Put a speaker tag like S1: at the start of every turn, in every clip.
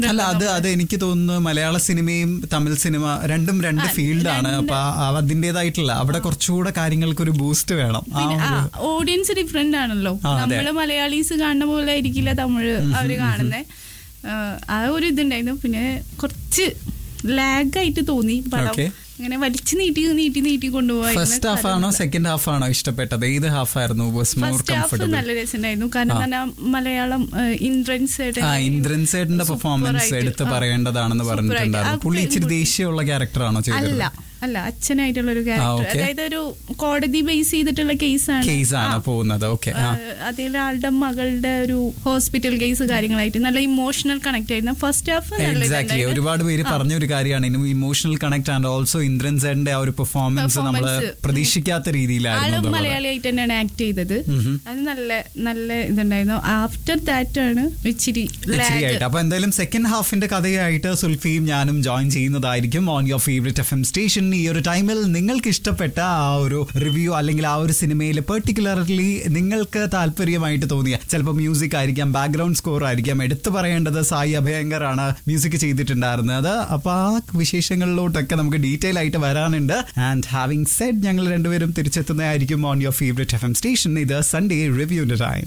S1: അല്ല അത് അത് എനിക്ക് തോന്നുന്നു മലയാള സിനിമയും തമിഴ് സിനിമ രണ്ടും രണ്ട് ഫീൽഡാണ് അപ്പൊ ആ- അതിന്റേതായിട്ടുള്ള അവിടെ കുറച്ചുകൂടെ കാര്യങ്ങൾക്ക് ഒരു ബൂസ്റ്റ് വേണം ആ ഒരു
S2: ഓഡിയൻസ് ഡിഫറെന്റ് ആണല്ലോ
S1: ആ, അതെ.
S2: നമ്മള് മലയാളീസ് കാണുന്ന പോലെ ആയിരിക്കില്ല തമിഴ് അവര് കാണുന്നത് ആ ഒരു ഇതുണ്ടായിരുന്നു പിന്നെ കുറച്ച് ലാഗ് ആയിട്ട് തോന്നി പടം
S1: Okay.
S2: ഇങ്ങനെ വലിച്ചു നീട്ടി നീട്ടി നീട്ടി
S1: ഫസ്റ്റ് ഹാഫ് ആണോ സെക്കൻഡ് ഹാഫ് ആണോ ഇഷ്ടപ്പെട്ടത് ഏത് ഹാഫ് ആയിരുന്നു was more
S2: first half
S1: comfortable
S2: നല്ല രസമുണ്ടായിരുന്നു കാരണം തന്നെ മലയാളം ഇന്ദ്രൻസ്
S1: ആ ഇന്ദ്രൻ സേട്ടന്റെ പെർഫോമൻസ് എടുത്ത് പറയേണ്ടതാണെന്ന് പറഞ്ഞിട്ടുണ്ടായിരുന്നു പുള്ളി ഇച്ചിരി ദേഷ്യമുള്ള ക്യാരക്ടറാണോ ചെയ്തത്
S2: അല്ല അല്ല അച്ഛനായിട്ടുള്ള ഒരു ക്യാരക്ടർ
S1: okay.
S2: അതായത് ഒരു കോടതി ബേസ് ചെയ്തിട്ടുള്ള കേസാണ്
S1: കേസാണ് പോകുന്നത് ഓക്കെ
S2: അതിൽ ആളുടെ മകളുടെ ഒരു ഹോസ്പിറ്റൽ കേസ് കാര്യങ്ങളായിട്ട് നല്ല ഇമോഷണൽ കണക്ട് ആയിരുന്നു ഫസ്റ്റ് ഹാഫ് നല്ല
S1: എക്സാക്ട്ലി
S2: ഇതുണ്ടായിരുന്നു.
S1: ഒരുപാട് പേര് പറഞ്ഞ ഒരു കാര്യമാണ് ഇനി emotional connect and also Indran സേട്ടന്റെ ആ ഒരു പെർഫോമൻസ് നമ്മൾ
S2: Performance.
S1: പ്രതീക്ഷിക്കാത്ത
S2: ആള്
S1: രീതിയിലായിരുന്നു എന്നുള്ളത്.
S2: മലയാളിയായിട്ട് തന്നെയാണ് ആക്ട് ചെയ്തത് അത് നല്ല നല്ല ഇതുണ്ടായിരുന്നു ആഫ്റ്റർ ദാറ്റ് ആണ് ഇച്ചിരി
S1: ഇച്ചിരി ആയിട്ട് അപ്പൊ എന്തായാലും സെക്കൻഡ് ഹാഫിന്റെ കഥയായിട്ട് സുൽഫിയും ഞാനും ജോയിൻ ചെയ്യുന്നതായിരിക്കും on your favourite F M station ഈ ഒരു ടൈമിൽ നിങ്ങൾക്ക് ഇഷ്ടപ്പെട്ട ആ ഒരു റിവ്യൂ അല്ലെങ്കിൽ ആ ഒരു സിനിമയിൽ പെർട്ടിക്കുലർലി നിങ്ങൾക്ക് താല്പര്യമായിട്ട് തോന്നിയ ചിലപ്പോൾ മ്യൂസിക് ആയിരിക്കാം ബാക്ക്ഗ്രൗണ്ട് സ്കോർ ആയിരിക്കാം എടുത്തു പറയേണ്ടത് സായി അഭയങ്കർ ആണ് മ്യൂസിക് ചെയ്തിട്ടുണ്ടായിരുന്നത് അപ്പൊ ആ വിശേഷങ്ങളിലോട്ടൊക്കെ നമുക്ക് ഡീറ്റെയിൽ ആയിട്ട് വരാനുണ്ട് ആൻഡ് ഹാവിംഗ് സെഡ് ഞങ്ങൾ രണ്ടുപേരും തിരിച്ചെത്തുന്നതായിരിക്കും on your favourite F M station ഇത് സൺഡേ റിവ്യൂന്റെ time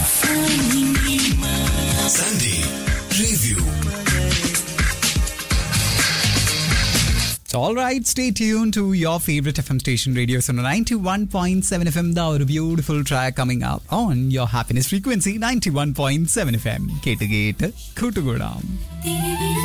S3: Sunday Review.
S1: So, all right, stay tuned to your favorite FM station, Radio Sono 91.7 FM. The ഒരു beautiful track coming up on your happiness frequency 91.7 FM. കേട്ട് കേട്ട് കൂട്ടുകൂടാം
S4: തിരുവിഴ